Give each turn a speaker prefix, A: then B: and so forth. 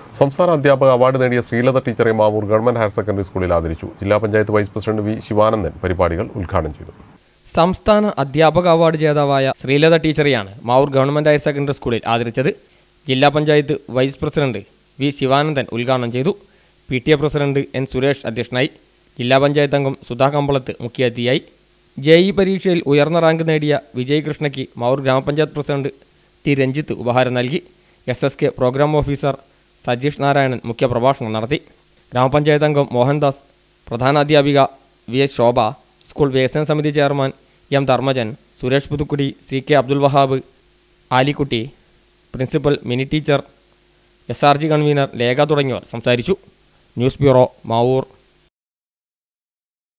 A: സംസ്ഥാന അധ്യാപക അവാർഡ് നേടിയ ശ്രീലത ടീച്ചറെ മാവൂർ ഗവൺമെന്റ് ഹയർ സെക്കൻഡറി സ്കൂളിൽ ആദരിച്ചു ജില്ലാ panchayat vice president V Sivanandan പരിപാടികൾ ഉദ്ഘാടനം ചെയ്തു
B: സംസ്ഥാന അധ്യാപക അവാർഡ് ജേതാവായ ശ്രീലത ടീച്ചറെയാണ് മാവൂർ ഗവൺമെൻറ് ഹയർ സെക്കൻഡറി സ്കൂളിൽ ആദരിച്ചത് ജില്ലാ panchayat vice president V Sivanandan ഉദ്ഘാടനം ചെയ്തു P T A president N Suresh അധ്യക്ഷനായി ജില്ലാ പഞ്ചായത്ത് അംഗം സുധാ കമ്പളത്ത് മുഖ്യാതിഥിയായി ജെ ഇ പരീക്ഷയിൽ ഉയർന്ന റാങ്ക് നേടിയ വിജയ് കൃഷ്ണയ്ക്ക് മാവൂർ ഗ്രാമപഞ്ചായത്ത് പ്രസിഡന്റ് ടി രഞ്ജിത്ത് ഉപഹാരം നൽകി S S K programme officer Sajeesh Narayanan മുഖ്യപ്രഭാഷണം നടത്തി ഗ്രാമപഞ്ചായത്ത് അംഗം മോഹൻദാസ് പ്രധാനാധ്യാപിക വി എസ് ശോഭ സ്കൂൾ വികസന സമിതി chairman M Dharmajan Suresh Puthukkudi C K Abdul Wahab Alikutty principal Mini teacher S R G convener Lekha തുടങ്ങിയവർ സംസാരിച്ചു ന്യൂസ് ബ്യൂറോ മാവൂർ